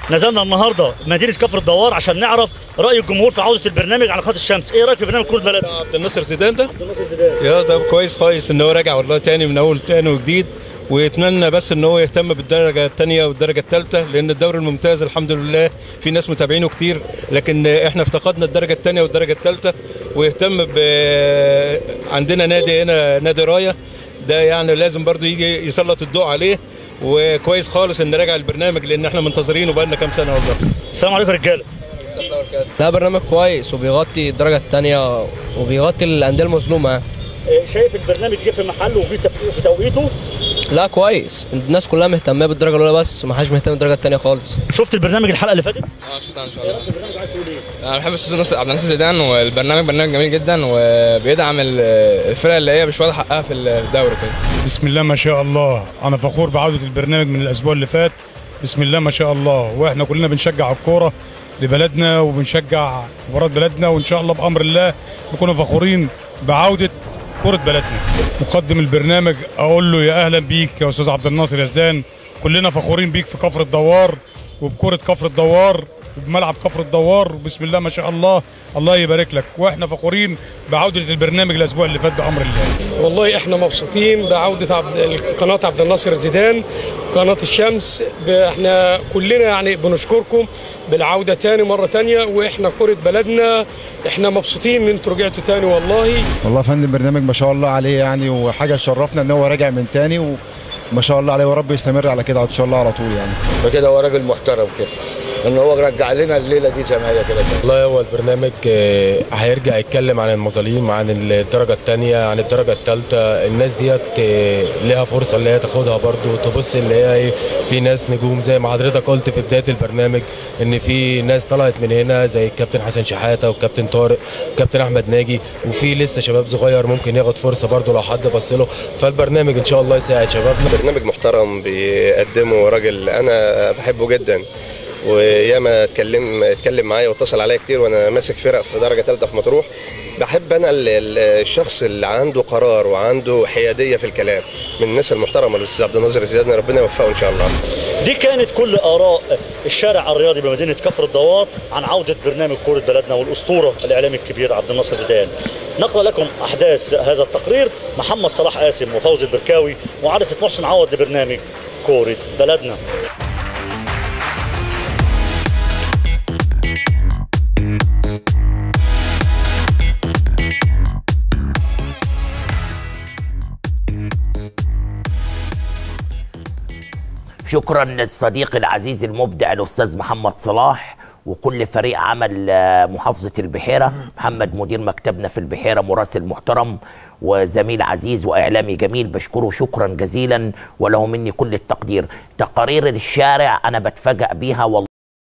نزلنا النهارده مدينه كفر الدوار عشان نعرف راي الجمهور في عوده البرنامج على قناه الشمس ايه رايك في برنامج كره بلد عبد الناصر زيدان ده يا ده كويس خالص ان هو راجع والله تاني من اول تاني وجديد ويتمنى بس ان هو يهتم بالدرجه الثانيه والدرجه الثالثه لان الدوري الممتاز الحمد لله في ناس متابعينه كتير لكن احنا افتقدنا الدرجه الثانيه والدرجه الثالثه ويهتم ب عندنا نادي هنا نادي رايه ده يعني لازم برضو يجي يسلط الضوء عليه وكويس خالص ان راجع البرنامج لان احنا منتظرينه بقالنا كام سنه والله السلام عليكم يا رجاله لا برنامج كويس وبيغطي الدرجة الثانية وبيغطي الأندية المظلومة يعني. إيه شايف البرنامج جه في محله وجه تف- في توقيته لا كويس الناس كلها مهتمة بالدرجة الأولى بس ما حدش مهتم بالدرجة الثانية خالص شفت البرنامج الحلقه اللي فاتت اه شفتها ان شاء ايه الله رايك في البرنامج عايز تقول ايه انا بحب الاستاذ ناصر عبد الناصر زيدان والبرنامج برنامج جميل جدا وبيدعم ال- الفرق اللي هي مش واخده حقها في الدوري كده بسم الله ما شاء الله انا فخور بعوده البرنامج من الاسبوع اللي فات بسم الله ما شاء الله واحنا كلنا بنشجع الكوره لبلدنا وبنشجع مباراه بلدنا وان شاء الله بامر الله نكونوا فخورين بعوده كره بلدنا مقدم البرنامج اقول له يا اهلا بيك يا استاذ عبد الناصر يزدان كلنا فخورين بيك في كفر الدوار وبكره كفر الدوار وبملعب كفر الدوار بسم الله ما شاء الله الله يبارك لك واحنا فخورين بعوده البرنامج الاسبوع اللي فات بامر الله والله احنا مبسوطين بعودة عبد قناة عبد الناصر زيدان قناة الشمس ب- احنا كلنا يعني بنشكركم بالعودة تاني مرة تانية واحنا كرة بلدنا احنا مبسوطين ان انتوا رجعتوا تاني والله والله يا فندم برنامج ما شاء الله عليه يعني وحاجه تشرفنا ان هو راجع من تاني وما شاء الله عليه ورب يستمر على كده ان شاء الله على طول يعني فكده هو راجل محترم كده ان هو رجع لنا الليله دي زي ما هي كده والله هو البرنامج آه، هيرجع يتكلم عن المظالم عن الدرجة الثانية عن الدرجة الثالثة الناس ديت آه، ليها فرصة اللي هي تاخدها برضو تبص اللي هي ايه في ناس نجوم زي ما حضرتك قلت في بداية البرنامج ان في ناس طلعت من هنا زي الكابتن حسن شحاتة والكابتن طارق والكابتن احمد ناجي وفي لسه شباب صغير ممكن ياخد فرصة برضو لو حد بص له فالبرنامج ان شاء الله يساعد شبابنا برنامج محترم بيقدمه راجل انا بحبه جدا وياما اتكلم اتكلم معايا واتصل عليا كتير وانا ماسك فرق في درجه ثالثه في مطروح بحب انا ال- ال- الشخص اللي عنده قرار وعنده حياديه في الكلام من الناس المحترمه الاستاذ عبد الناصر زياد ربنا يوفقه ان شاء الله دي كانت كل اراء الشارع الرياضي بمدينه كفر الدوار عن عوده برنامج كره بلدنا والاسطوره الاعلامي الكبير عبد الناصر زيدان نقرا لكم احداث هذا التقرير محمد صلاح قاسم وفوزي البركاوي وعرسه محسن عوض لبرنامج كوره بلدنا شكرا للصديق العزيز المبدع الاستاذ محمد صلاح وكل فريق عمل آه، محافظه البحيره محمد مدير مكتبنا في البحيره مراسل محترم وزميل عزيز واعلامي جميل بشكره شكرا جزيلا وله مني كل التقدير تقارير الشارع انا بتفاجأ بيها والله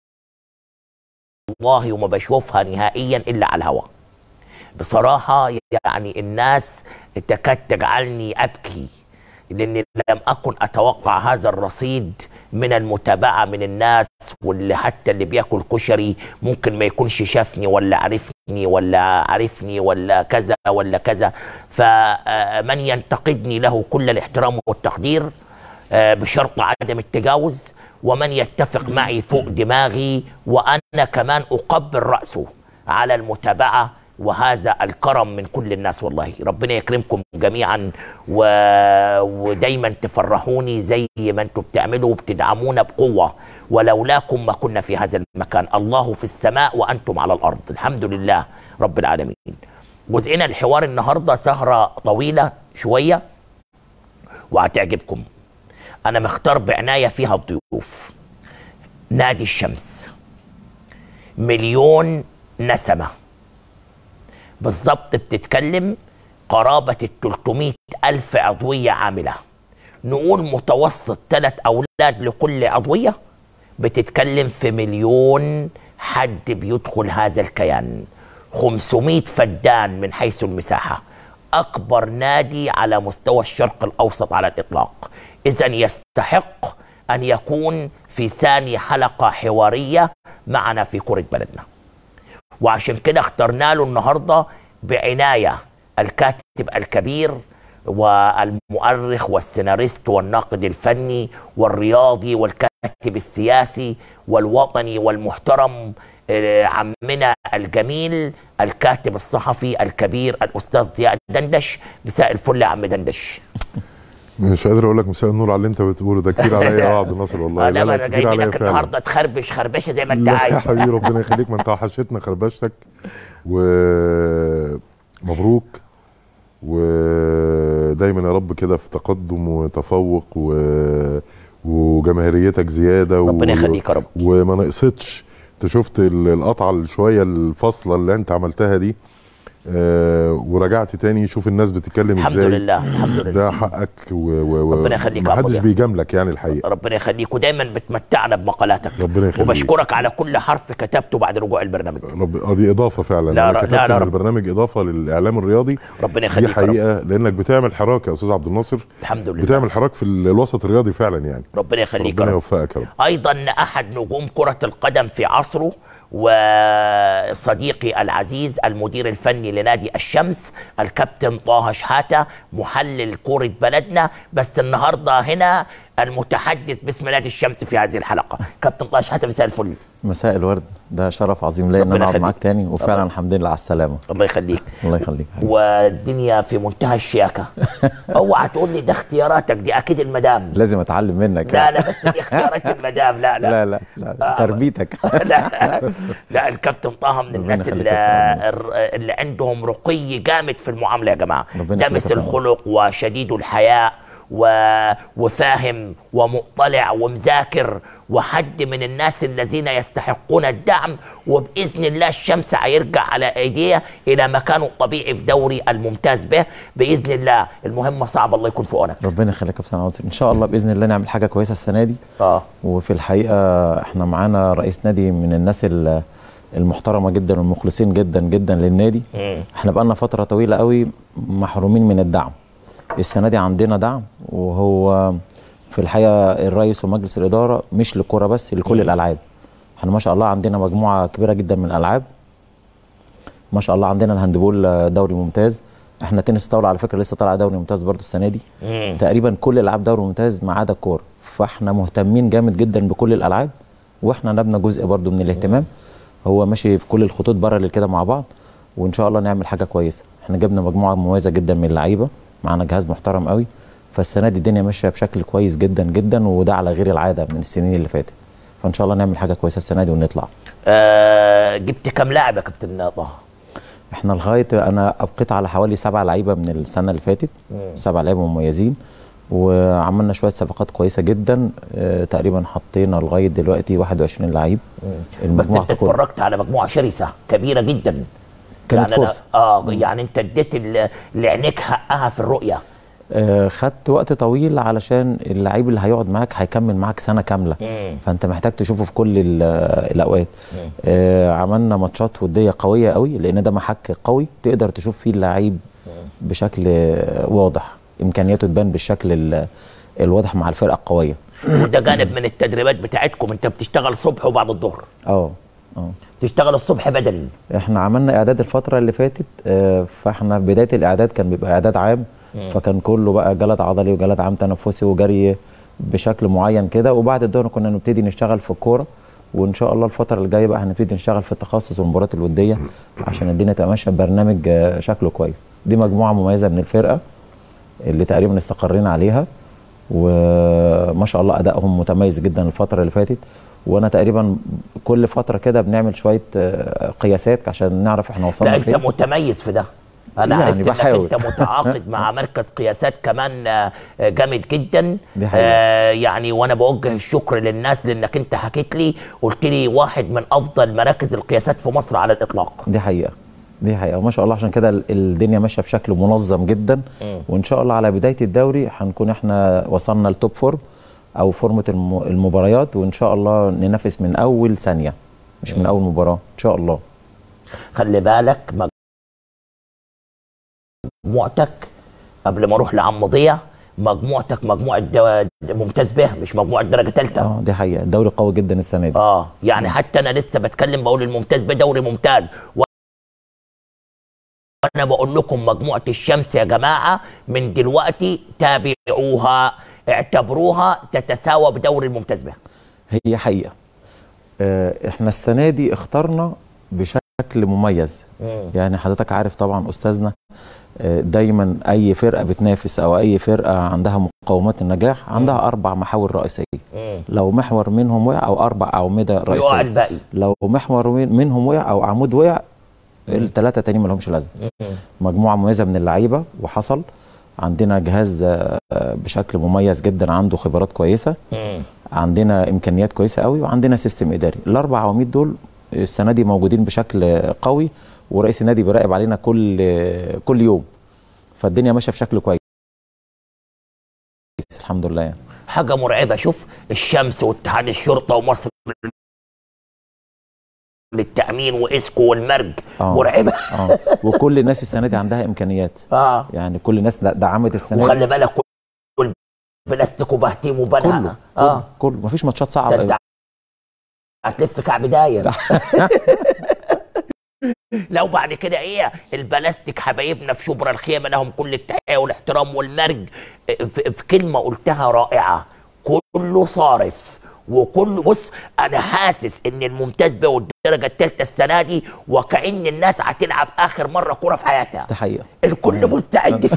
وما بشوفها نهائيا الا على الهواء بصراحه يعني الناس تكاد تجعلني ابكي لاني لم اكن اتوقع هذا الرصيد من المتابعه من الناس واللي حتى اللي بياكل كشري ممكن ما يكونش شافني ولا عرفني ولا عرفني ولا كذا ولا كذا فمن ينتقدني له كل الاحترام والتقدير آه، بشرط عدم التجاوز ومن يتفق معي فوق دماغي وانا كمان اقبل راسه على المتابعه وهذا الكرم من كل الناس والله ربنا يكرمكم جميعا و... ودايما تفرحوني زي ما انتم بتعملوا وبتدعمونا بقوه ولولاكم ما كنا في هذا المكان الله في السماء وانتم على الارض الحمد لله رب العالمين جزئنا الحوار النهارده سهره طويله شويه وهتعجبكم انا مختار بعنايه فيها الضيوف نادي الشمس مليون نسمه بالظبط بتتكلم قرابة ال 300 ألف عضوية عاملة نقول متوسط ثلاث أولاد لكل عضوية بتتكلم في مليون حد بيدخل هذا الكيان 500 فدان من حيث المساحة أكبر نادي على مستوى الشرق الأوسط على الإطلاق إذا يستحق أن يكون في ثاني حلقة حوارية معنا في كرة بلدنا وعشان كده اخترنا له النهارده بعنايه الكاتب الكبير والمؤرخ والسيناريست والناقد الفني والرياضي والكاتب الكاتب السياسي والوطني والمحترم آه، عمنا الجميل الكاتب الصحفي الكبير الاستاذ ضياء دندش مساء الفل يا عم دندش مش قادر اقول لك مساء النور على اللي انت بتقوله ده كتير عليا يا عبد الناصر والله انا لا انا لا جاي كتير عليا لك فعلا النهارده تخربش خربشه زي ما انت لا يا عايز حبيبي ربنا يخليك ما انت وحشتنا خربشتك ومبروك ودايما يا رب كده في تقدم وتفوق و... وجماهيريتك زياده و... ربنا يخليك يا رب. وما نقصتش انت شفت ال- القطعه شويه الفاصله اللي انت عملتها دي آه ورجعت تاني شوف الناس بتتكلم الحمد ازاي لله الحمد لله ده حقك و... و... و... ربنا يخليك يا عبد محدش الله. بيجاملك يعني الحقيقه ربنا يخليك ودايما بتمتعنا بمقالاتك ربنا يخليك وبشكرك على كل حرف كتبته بعد رجوع البرنامج رب... اه دي اضافه فعلا لا، أنا لا، كتبت لا، لا، من رب- البرنامج اضافه للاعلام الرياضي ربنا دي يخليك يا رب. حقيقه لانك بتعمل حراك يا استاذ عبد الناصر الحمد لله بتعمل حراك في ال- الوسط الرياضي فعلا يعني ربنا يخليك يا ربنا رب يوفقك يا رب ايضا احد نجوم كره القدم في عصره وصديقي العزيز المدير الفني لنادي الشمس الكابتن طه شحاته محلل كره بلدنا بس النهارده هنا المتحدث باسم نادي الشمس في هذه الحلقه كابتن طه شحاته مساء الفل مساء الورد ده شرف عظيم ليا ان ربنا انا اقعد يخليك. معاك تاني وفعلا ربنا- الحمد لله على السلامه الله يخليك الله يخليك والدنيا في منتهى الشياكه اوعى تقول لي ده اختياراتك دي اكيد المدام لازم اتعلم منك لا لا بس دي اختيارات المدام لا لا لا لا, لا. تربيتك لا لا الكابتن طه من الناس يخليك اللي, يا الر- اللي عندهم رقي جامد في المعامله يا جماعه ربنا دمس يخليك يا الخلق وشديد الحياء و... وفاهم ومطلع ومذاكر وحد من الناس الذين يستحقون الدعم وباذن الله الشمس هيرجع على ايديه الى مكانه الطبيعي في دوري الممتاز به باذن الله المهمه صعبه الله يكون في عونك ربنا يخليك يا كابتن عاصم ان شاء الله باذن الله نعمل حاجه كويسه السنه دي اه وفي الحقيقه احنا معانا رئيس نادي من الناس ال- المحترمه جدا والمخلصين جدا جدا للنادي احنا بقالنا فتره طويله قوي محرومين من الدعم السنه دي عندنا دعم وهو في الحقيقه الرئيس ومجلس الاداره مش للكوره بس لكل الالعاب احنا ما شاء الله عندنا مجموعه كبيره جدا من الالعاب ما شاء الله عندنا الهاندبول دوري ممتاز احنا تنس طاوله على فكره لسه طالع دوري ممتاز برضو السنه دي مم. تقريبا كل الالعاب دوري ممتاز ما عدا الكوره فاحنا مهتمين جامد جدا بكل الالعاب واحنا نبنى جزء برضو من الاهتمام هو ماشي في كل الخطوط بره كده مع بعض وان شاء الله نعمل حاجه كويسه احنا جبنا مجموعه مميزه جدا من اللعيبه معانا جهاز محترم قوي فالسنه دي الدنيا ماشيه بشكل كويس جدا جدا وده على غير العاده من السنين اللي فاتت فان شاء الله نعمل حاجه كويسه السنه دي ونطلع آه جبت كام لاعب يا كابتن طه احنا لغايه انا ابقيت على حوالي سبع لعيبه من السنه اللي فاتت مم. سبع لعيبه مميزين وعملنا شويه صفقات كويسه جدا اه تقريبا حطينا لغايه دلوقتي 21 لعيب بس المجموعه انت ككل. اتفرجت على مجموعه شرسه كبيره جدا كانت يعني أنا- فرصة. اه يعني انت اديت ال- لعينيك حقها في الرؤيه آه، خدت وقت طويل علشان اللعيب اللي هيقعد معاك هيكمل معاك سنه كامله مم. فانت محتاج تشوفه في كل ال- الاوقات آه، عملنا ماتشات وديه قويه قوي لان ده محك قوي تقدر تشوف فيه اللعيب بشكل آه، واضح امكانياته تبان بالشكل ال- الواضح مع الفرقه القويه وده جانب من التدريبات بتاعتكم انت بتشتغل صبح وبعد الظهر اه اه تشتغل الصبح بدل احنا عملنا اعداد الفتره اللي فاتت آه، فاحنا بدايه الاعداد كان بيبقى اعداد عام مم. فكان كله بقى جلد عضلي وجلد عام تنفسي وجري بشكل معين كده وبعد الظهر كنا نبتدي نشتغل في الكوره وان شاء الله الفتره اللي جايه بقى هنبتدي نشتغل في التخصص والمباريات الوديه عشان الدنيا تبقى ماشيه ببرنامج آه، شكله كويس دي مجموعه مميزه من الفرقه اللي تقريبا استقرينا عليها وما شاء الله ادائهم متميز جدا الفتره اللي فاتت وانا تقريبا كل فتره كده بنعمل شويه آه، قياسات عشان نعرف احنا وصلنا لا انت فين متميز في ده انا يعني عرفت انك بحاول. انت متعاقد مع مركز قياسات كمان آه، آه، جامد جدا دي حقيقة. آه يعني وانا بوجه الشكر للناس لانك انت حكيت لي قلت لي واحد من افضل مراكز القياسات في مصر على الاطلاق دي حقيقه دي حقيقه وما شاء الله عشان كده ال- الدنيا ماشيه بشكل منظم جدا مم. وان شاء الله على بدايه الدوري هنكون احنا وصلنا لتوب فورم او فورمه الم- المباريات وان شاء الله ننافس من اول ثانيه مش من اول مباراه ان شاء الله خلي بالك مجموعتك قبل ما اروح لعم ضياء مجموعتك مجموعه دو... ممتاز به مش مجموعه درجه ثالثه اه دي حقيقه الدوري قوي جدا السنه دي اه يعني حتى انا لسه بتكلم بقول الممتاز به دوري ممتاز و... وانا بقول لكم مجموعه الشمس يا جماعه من دلوقتي تابعوها اعتبروها تتساوى بدوري الممتاز به هي حقيقه آه، احنا السنه دي اخترنا بشكل مميز مم. يعني حضرتك عارف طبعا استاذنا آه، دايما اي فرقه بتنافس او اي فرقه عندها مقومات النجاح عندها اربع محاور رئيسيه مم. لو محور منهم وقع او اربع اعمده يقع رئيسيه الباقي لو محور من- منهم وقع او عمود وقع الثلاثه تاني ما لهمش لازمه مم. مجموعه مميزه من اللعيبه وحصل عندنا جهاز آه، بشكل مميز جدا عنده خبرات كويسه مم. عندنا امكانيات كويسه قوي وعندنا سيستم اداري الاربع عواميد دول السنه دي موجودين بشكل قوي ورئيس النادي بيراقب علينا كل كل يوم فالدنيا ماشيه بشكل كويس الحمد لله يعني حاجه مرعبه شوف الشمس واتحاد الشرطه ومصر للتامين واسكو والمرج آه. مرعبه اه وكل الناس السنه دي عندها امكانيات اه يعني كل الناس دعمت السنه وخلي دي بالك كل بلاستيك وبهتيم وبنها كله اه كله مفيش ماتشات ده صعبه انت هتلف كعب داير لو بعد كده ايه البلاستيك حبايبنا في شبرا الخيمه لهم كل التحيه والاحترام والمرج في, في كلمه قلتها رائعه كله صارف وكل بص انا حاسس ان الممتاز بيه والدرجه الثالثه السنه دي وكأن الناس هتلعب اخر مره كوره في حياتها ده حقيقه الكل مستعد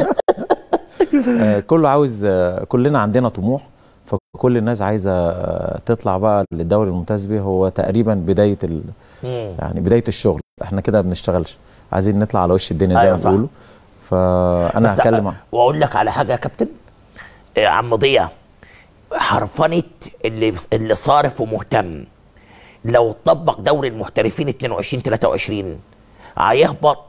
آه، كله عاوز آه، كلنا عندنا طموح فكل الناس عايزه آه، تطلع بقى للدوري الممتاز بيه هو تقريبا بدايه ال... مم. يعني بدايه الشغل احنا كده ما بنشتغلش عايزين نطلع على وش الدنيا زي أيوة ما صح. بيقولوا فانا بس هتكلم واقول لك على حاجه يا كابتن آه، عم ضياء حرفنه اللي اللي صارف ومهتم لو طبق دوري المحترفين 22 23 هيهبط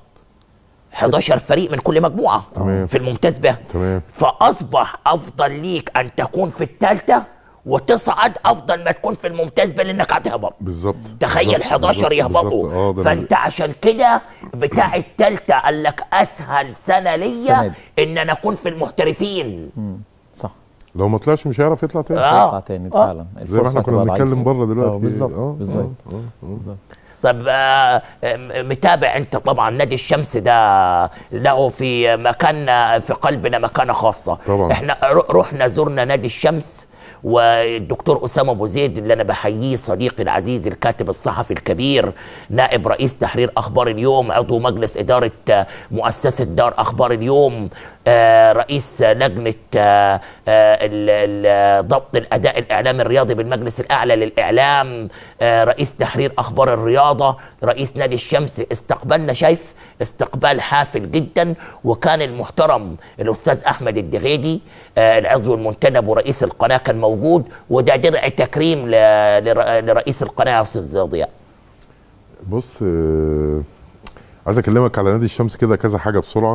11 فريق من كل مجموعه تمام. في الممتاز به تمام فاصبح افضل ليك ان تكون في الثالثه وتصعد افضل ما تكون في الممتاز به لانك هتهبط بالظبط تخيل بالظبط، 11 بالظبط، يهبطوا بالظبط. اه ده فانت عشان كده بتاع التالتة قال لك اسهل سنه السنة ليا دي. ان انا اكون في المحترفين صح لو ما طلعش مش هيعرف يطلع تاني آه. يطلع تاني آه. فعلا زي ما احنا كنا هتبقى ضعيفة. بنتكلم بره دلوقتي آه، بالظبط آه، بالظبط آه، آه. طب آه، م- متابع انت طبعا نادي الشمس ده له في مكان في قلبنا مكانه خاصه طبعاً. احنا ر- رحنا زرنا نادي الشمس والدكتور اسامه ابو زيد اللي انا بحييه صديقي العزيز الكاتب الصحفي الكبير نائب رئيس تحرير اخبار اليوم عضو مجلس اداره آه، مؤسسه دار اخبار اليوم آه، رئيس لجنه آه، آه، ال- ال- ضبط الاداء الاعلامي الرياضي بالمجلس الاعلى للاعلام آه، رئيس تحرير اخبار الرياضه رئيس نادي الشمس استقبلنا شايف استقبال حافل جدا وكان المحترم الاستاذ احمد الدغيدي آه، العضو المنتدب ورئيس القناه كان موجود وده درع تكريم ل- لر- لرئيس القناه يا استاذ ضياء بص آه، عايز اكلمك على نادي الشمس كده كذا حاجه بسرعه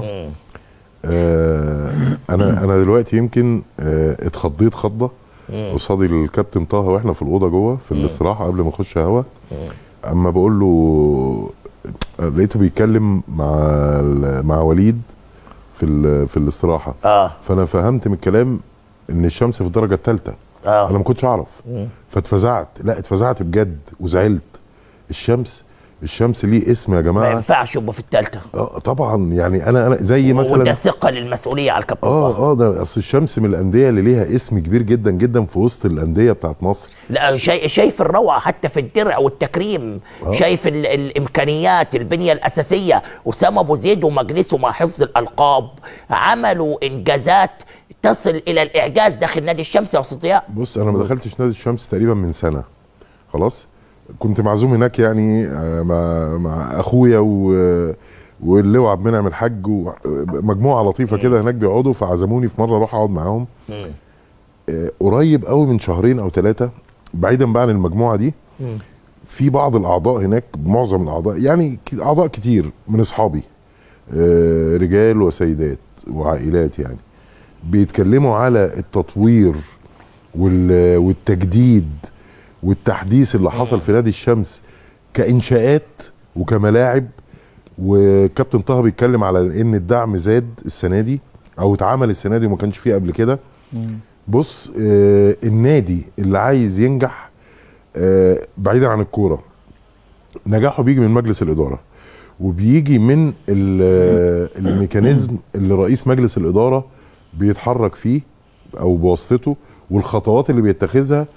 آه، انا انا دلوقتي يمكن آه، اتخضيت خضه قصاد الكابتن طه واحنا في الاوضه جوه في الاستراحه قبل ما اخش هوا اما بقول له لقيته بيتكلم مع ال- مع وليد في ال- في الاستراحه اه فانا فهمت من الكلام ان الشمس في الدرجه الثالثه اه انا ما كنتش اعرف مم. فاتفزعت لا اتفزعت بجد وزعلت الشمس الشمس ليه اسم يا ما جماعه ينفعش يبقى في الثالثه اه طبعا يعني انا انا زي وده مثلا ثقه للمسؤوليه على الكابتن طه. اه اه ده اصل الشمس من الانديه اللي ليها اسم كبير جدا جدا في وسط الانديه بتاعت مصر لا شايف شايف الروعه حتى في الدرع والتكريم آه. شايف ال الامكانيات البنيه الاساسيه اسامه ابو زيد ومجلسه مع حفظ الالقاب عملوا انجازات تصل الى الاعجاز داخل نادي الشمس يا استاذ ضياء بص انا ما دخلتش نادي الشمس تقريبا من سنه خلاص كنت معزوم هناك يعني آه، مع مع اخويا و واللواء عبد المنعم الحاج ومجموعه لطيفه كده هناك بيقعدوا فعزموني في مره اروح اقعد معاهم آه، قريب قوي من شهرين او ثلاثه بعيدا بقى عن المجموعه دي في بعض الاعضاء هناك معظم الاعضاء يعني ك- اعضاء كتير من اصحابي آه، رجال وسيدات وعائلات يعني بيتكلموا على التطوير وال- والتجديد والتحديث اللي حصل في نادي الشمس كانشاءات وكملاعب وكابتن طه بيتكلم على ان الدعم زاد السنه دي او اتعمل السنه دي وما كانش فيه قبل كده بص آه النادي اللي عايز ينجح آه بعيدا عن الكوره نجاحه بيجي من مجلس الاداره وبيجي من ال- الميكانيزم اللي رئيس مجلس الاداره بيتحرك فيه او بواسطته والخطوات اللي بيتخذها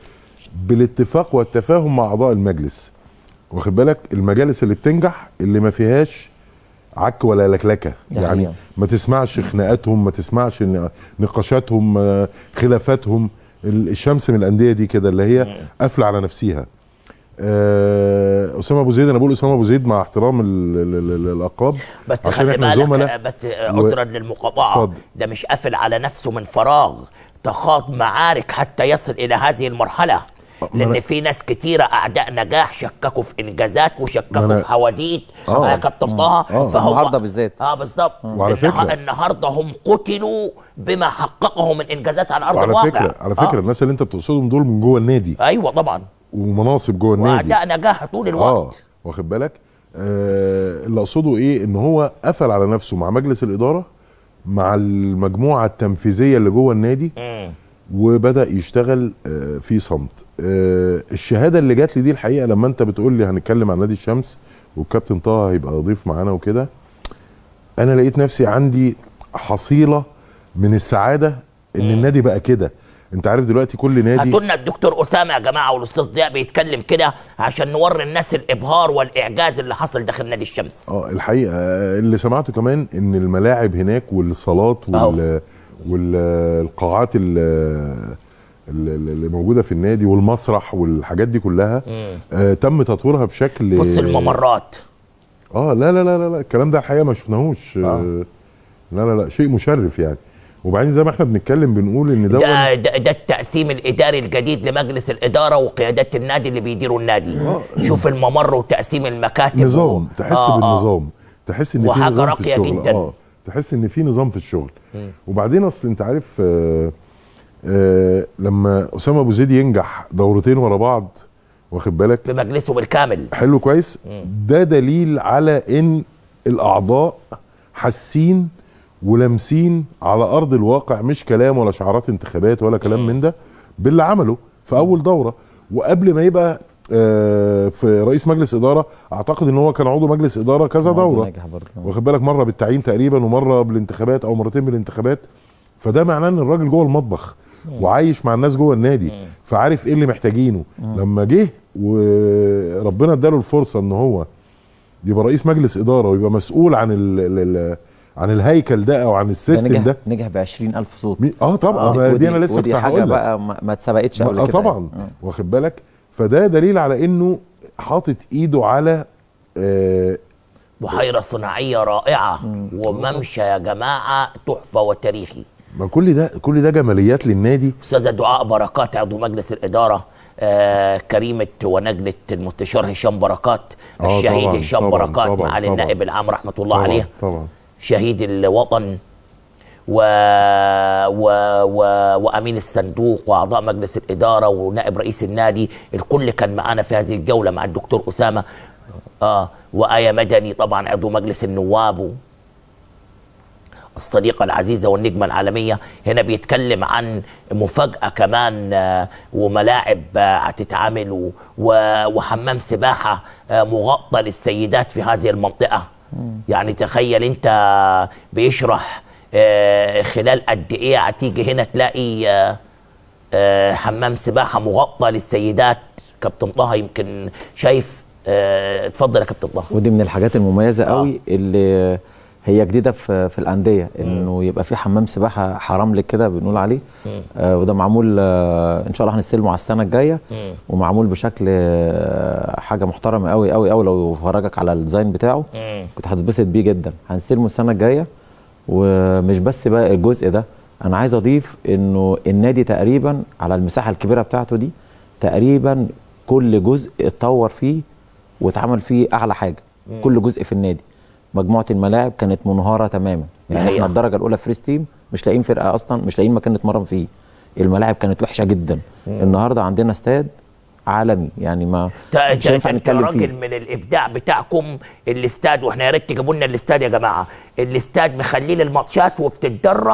بالاتفاق والتفاهم مع اعضاء المجلس واخد بالك المجالس اللي بتنجح اللي ما فيهاش عك ولا لكلكه ده يعني حقيقة. ما تسمعش خناقاتهم ما تسمعش ن- نقاشاتهم آه، خلافاتهم ال- الشمس من الانديه دي كده اللي هي قافله على نفسها آه، اسامه ابو زيد انا بقول اسامه ابو زيد مع احترام ال- ال- ال- الالقاب بس عشان خلي احنا بالك زملاء بس و- عذرا للمقاطعه اتفضل. ده مش قافل على نفسه من فراغ تخاض معارك حتى يصل الى هذه المرحله لان أنا- في ناس كتيره اعداء نجاح شككوا في انجازات ما وشككوا أنا- في حواديت آه. يا كابتن طه آه. فهو النهارده بالذات اه بالظبط وعلى النها- فكرة- النهارده هم قتلوا بما حققه من انجازات على ارض وعلى الواقع فكره على فكره آه. الناس اللي انت بتقصدهم دول من جوه النادي ايوه طبعا ومناصب جوه النادي واعداء نجاح طول الوقت اه واخد بالك آه اللي اقصده ايه ان هو قفل على نفسه مع مجلس الاداره مع المجموعه التنفيذيه اللي جوه النادي مم. وبدا يشتغل آه في صمت آه الشهاده اللي جات لي دي الحقيقه لما انت بتقول لي هنتكلم عن نادي الشمس والكابتن طه هيبقى ضيف معانا وكده انا لقيت نفسي عندي حصيله من السعاده ان النادي بقى كده انت عارف دلوقتي كل نادي هاتوا لنا الدكتور اسامه يا جماعه والاستاذ ضياء بيتكلم كده عشان نوري الناس الابهار والاعجاز اللي حصل داخل نادي الشمس اه الحقيقه آه، اللي سمعته كمان ان الملاعب هناك والصالات وال والقاعات اللي موجوده في النادي والمسرح والحاجات دي كلها آه تم تطويرها بشكل بص الممرات اه لا لا لا لا, لا الكلام ده الحقيقه ما شفناهوش آه. لا لا لا شيء مشرف يعني وبعدين زي ما احنا بنتكلم بنقول ان ده ده, ده, ده التقسيم الاداري الجديد لمجلس الاداره وقيادات النادي اللي بيديروا النادي شوف الممر وتقسيم المكاتب نظام و... تحس آه، آه. بالنظام تحس ان في وحاجة نظام في راقية الشغل جداً. اه تحس ان في نظام في الشغل مم. وبعدين اصل انت عارف آه آه لما اسامه ابو زيد ينجح دورتين ورا بعض واخد بالك بمجلسه بالكامل حلو كويس مم. ده دليل على ان الاعضاء حاسين ولامسين على ارض الواقع مش كلام ولا شعارات انتخابات ولا كلام من ده باللي عمله في اول دوره وقبل ما يبقى آه، في رئيس مجلس اداره اعتقد ان هو كان عضو مجلس اداره كذا عضو دوره ناجح برضه. واخد بالك مره بالتعيين تقريبا ومره بالانتخابات او مرتين بالانتخابات فده معناه ان الراجل جوه المطبخ وعايش مع الناس جوه النادي فعارف ايه اللي محتاجينه لما جه وربنا اداله الفرصه ان هو يبقى رئيس مجلس اداره ويبقى مسؤول عن ال ال ال عن الهيكل ده او عن ده السيستم نجح ده نجح ب 20000 صوت مي- اه طبعا ما ودي- دي انا لسه ودي كنت حاجه هقول لك بقى ما ما اتسبقتش قبل اه كده طبعا يعني. واخد بالك فده دليل على انه حاطط ايده على آه بحيره صناعيه رائعه وممشى يا جماعه تحفه وتاريخي ما كل ده كل ده جماليات للنادي استاذه دعاء بركات عضو مجلس الاداره آه كريمه ونجله المستشار هشام بركات آه، الشهيد طبعاً، هشام طبعاً، بركات طبعاً، معالي طبعاً. النائب العام رحمه الله طبعا عليه طبعا شهيد الوطن و... و... و... وامين الصندوق واعضاء مجلس الاداره ونائب رئيس النادي الكل كان معانا في هذه الجوله مع الدكتور اسامه اه وايه مدني طبعا عضو مجلس النواب و... الصديقة العزيزة والنجمة العالمية هنا بيتكلم عن مفاجأة كمان آه، وملاعب آه، هتتعمل و- و- وحمام سباحة آه، مغطى للسيدات في هذه المنطقة يعني تخيل انت بيشرح آه، خلال قد ايه هتيجي هنا تلاقي آه، آه، حمام سباحة مغطى للسيدات كابتن طه يمكن شايف آه، اتفضل يا كابتن طه ودي من الحاجات المميزه قوي اللي هي جديده في في الانديه انه يبقى في حمام سباحه حرام لك كده بنقول عليه مم. آه وده معمول آه ان شاء الله هنستلمه على السنه الجايه مم. ومعمول بشكل آه حاجه محترمه قوي قوي قوي لو فرجك على الديزاين بتاعه مم. كنت هتتبسط بيه جدا هنستلمه السنه الجايه ومش بس بقى الجزء ده انا عايز اضيف انه النادي تقريبا على المساحه الكبيره بتاعته دي تقريبا كل جزء اتطور فيه واتعمل فيه اعلى حاجه مم. كل جزء في النادي مجموعه الملاعب كانت منهاره تماما يعني الحقيقة. احنا الدرجه الاولى فريز تيم مش لاقيين فرقه اصلا مش لاقيين مكان نتمرن فيه الملاعب كانت وحشه جدا مم. النهارده عندنا استاد عالمي يعني ما تا- مش تا- هينفع انت نتكلم راجل فيه من الابداع بتاعكم الاستاد واحنا يا ريت تجيبوا لنا الاستاد يا جماعه الاستاد مخليه للماتشات وبتتدرب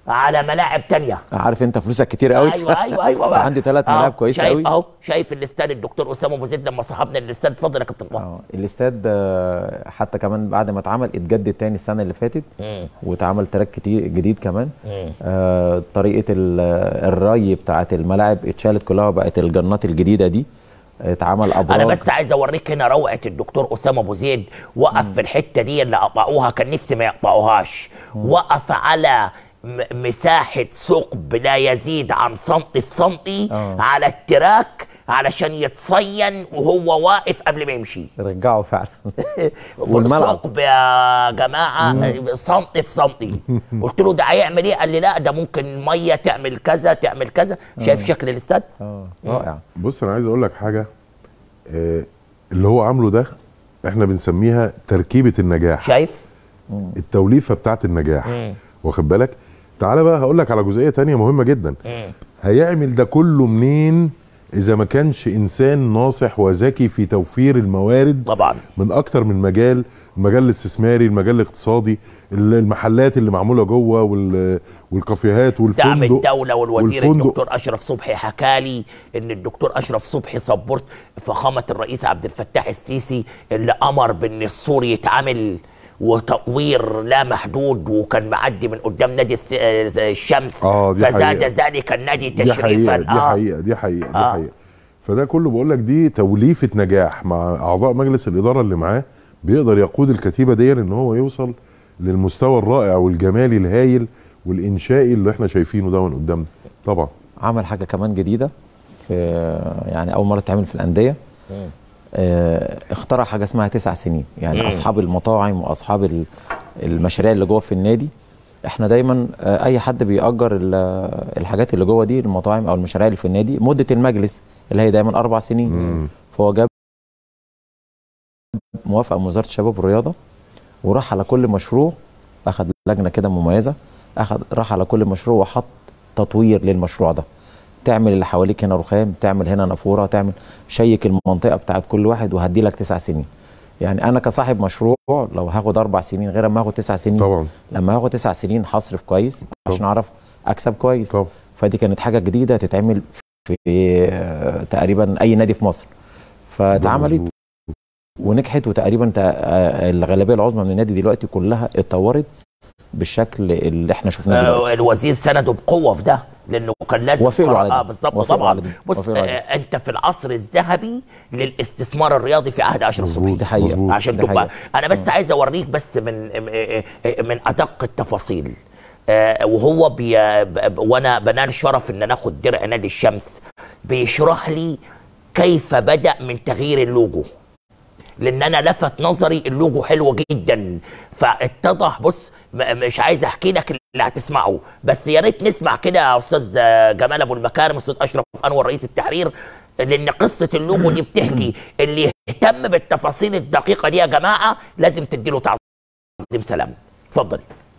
على ملاعب تانية عارف انت فلوسك كتير قوي ايوه ايوه ايوه بقى. عندي ثلاث آه، ملاعب كويسه شايف قوي اهو شايف الاستاد الدكتور اسامه ابو زيد لما صاحبنا الاستاد اتفضل يا كابتن طه الاستاد آه، حتى كمان بعد ما اتعمل اتجدد تاني السنه اللي فاتت مم. واتعمل تراك كتير جديد كمان مم. آه طريقه ال- الري بتاعت الملاعب اتشالت كلها وبقت الجنات الجديده دي اتعمل ابراج انا بس عايز اوريك هنا روعه الدكتور اسامه ابو زيد وقف في الحته دي اللي قطعوها كان نفسي ما يقطعوهاش وقف على م- مساحه ثقب لا يزيد عن سنتي في سنتي آه. على التراك علشان يتصين وهو واقف قبل ما يمشي رجعوا فعلا والملعب ثقب يا جماعه سنتي في سنتي قلت له ده هيعمل ايه قال لي لا ده ممكن الميه تعمل كذا تعمل كذا شايف شكل الاستاد اه رائع بص انا عايز اقول لك حاجه آه، اللي هو عامله ده احنا بنسميها تركيبه النجاح شايف التوليفه بتاعت النجاح مم. واخد بالك تعالى بقى هقول لك على جزئيه تانية مهمه جدا مم. هيعمل ده كله منين اذا ما كانش انسان ناصح وذكي في توفير الموارد طبعا من اكتر من مجال المجال الاستثماري المجال الاقتصادي ال- المحلات اللي معموله جوه وال- والكافيهات دعم والفندق الدولة والوزير والفندق. الدكتور أشرف صبحي حكى لي إن الدكتور أشرف صبحي صبرت فخامة الرئيس عبد الفتاح السيسي اللي أمر بإن السور يتعمل وتطوير لا محدود وكان معدي من قدام نادي الس- آه، الشمس آه، دي فزاد حقيقة. ذلك النادي دي تشريفا حقيقة دي آه. حقيقة دي حقيقة دي آه. حقيقة فده كله بقول لك دي توليفة نجاح مع أعضاء مجلس الإدارة اللي معاه بيقدر يقود الكتيبة دي إن هو يوصل للمستوى الرائع والجمالي الهايل والإنشائي اللي احنا شايفينه ده من قدامنا طبعا عمل حاجه كمان جديده في يعني اول مره تعمل في الانديه آه، اخترع حاجه اسمها تسع سنين يعني مم. اصحاب المطاعم واصحاب ال- المشاريع اللي جوه في النادي احنا دايما آه، اي حد بيأجر ال- الحاجات اللي جوه دي المطاعم او المشاريع اللي في النادي مده المجلس اللي هي دايما اربع سنين فهو جاب موافقه من وزاره الشباب والرياضه وراح على كل مشروع اخذ لجنه كده مميزه اخذ راح على كل مشروع وحط تطوير للمشروع ده تعمل اللي حواليك هنا رخام تعمل هنا نافوره تعمل شيك المنطقه بتاعت كل واحد وهدي لك تسع سنين يعني انا كصاحب مشروع لو هاخد اربع سنين غير ما هاخد تسع سنين طبعا لما هاخد تسع سنين هصرف كويس عشان اعرف اكسب كويس طبعا. فدي كانت حاجه جديده تتعمل في آه، تقريبا اي نادي في مصر فاتعملت ونجحت وتقريبا تا- آه، الغالبيه العظمى من النادي دلوقتي كلها اتطورت بالشكل اللي احنا شفناه آه، دلوقتي الوزير سنده بقوه في ده لانه كان لازم وافق له على اه دي. بالظبط وافق له طبعا على دي. بص وافق له على دي. آه انت في العصر الذهبي للاستثمار الرياضي في عهد اشرف صبحي دي حقيقة. مظبوط. عشان دي تبقى حقيقة. انا بس عايز اوريك بس من آه، آه، من ادق التفاصيل آه، وهو بي ب- وانا بنال شرف ان انا اخد درع نادي الشمس بيشرح لي كيف بدا من تغيير اللوجو لان انا لفت نظري اللوجو حلو جدا فاتضح بص م- مش عايز احكي لك اللي هتسمعه بس يا ريت نسمع كده يا استاذ آه، جمال ابو المكارم استاذ اشرف انور رئيس التحرير لان قصه اللوجو دي بتحكي اللي يهتم بالتفاصيل الدقيقه دي يا جماعه لازم تديله تعظيم سلام اتفضل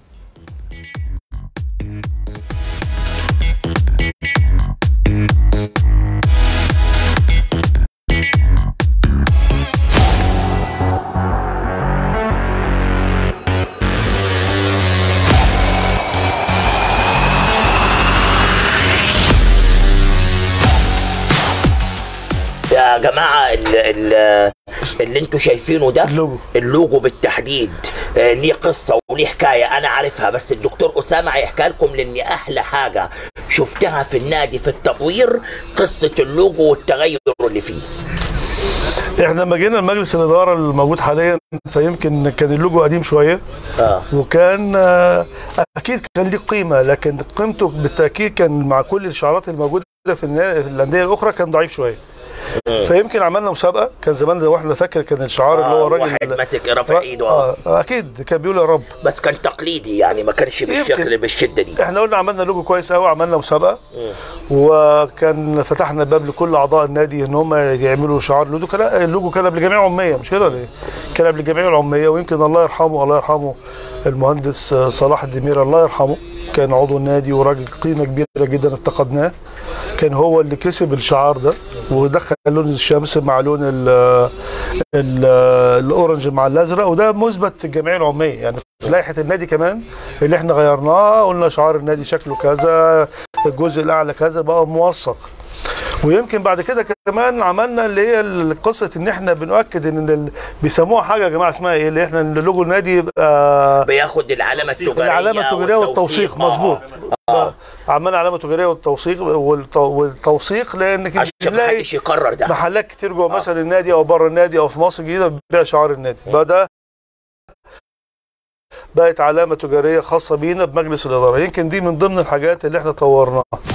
يا جماعه ال ال اللي انتوا شايفينه ده اللوجو, اللوجو بالتحديد آه، ليه قصه وليه حكايه انا عارفها بس الدكتور اسامه هيحكي لكم لان احلى حاجه شفتها في النادي في التطوير قصه اللوجو والتغير اللي فيه احنا لما جينا لمجلس الاداره الموجود حاليا فيمكن كان اللوجو قديم شويه آه. وكان آه، اكيد كان ليه قيمه لكن قيمته بالتاكيد كان مع كل الشعارات الموجوده في النا- في الانديه الاخرى كان ضعيف شويه فيمكن عملنا مسابقه كان زمان زي ما احنا فاكر كان الشعار اللي هو الراجل واحد ماسك رافع ايده آه. اه اكيد كان بيقول يا رب بس كان تقليدي يعني ما كانش بالشكل بالشده دي احنا قلنا عملنا لوجو كويس قوي عملنا مسابقه وكان فتحنا الباب لكل اعضاء النادي ان هم يعملوا شعار اللوجو كان اللوجو كان قبل جمعيه عميه مش كده ولا ايه؟ كان قبل الجمعيه العميه ويمكن الله يرحمه الله يرحمه المهندس صلاح الدمير الله يرحمه كان عضو النادي وراجل قيمه كبيره جدا افتقدناه كان هو اللي كسب الشعار ده ودخل لون الشمس مع لون ال ال الاورنج مع الازرق وده مثبت في الجمعيه العموميه يعني في لائحه النادي كمان اللي احنا غيرناها قلنا شعار النادي شكله كذا الجزء الاعلى كذا بقى موثق ويمكن بعد كده كمان عملنا اللي هي قصه ان احنا بنؤكد ان ال- بيسموها حاجه يا جماعه اسمها ايه اللي احنا إن لوجو النادي يبقى بياخد العلامه التجاريه العلامه التجاريه والتوثيق آه. مظبوط عملنا علامه تجاريه والتوثيق والت- والتوثيق لان كده عشان بنلاقي محدش يكرر ده محلات كتير جوه مثلا النادي او بره النادي او في مصر الجديده بتبيع شعار النادي بقى ده بقت علامه تجاريه خاصه بينا بمجلس الاداره يمكن دي من ضمن الحاجات اللي احنا طورناها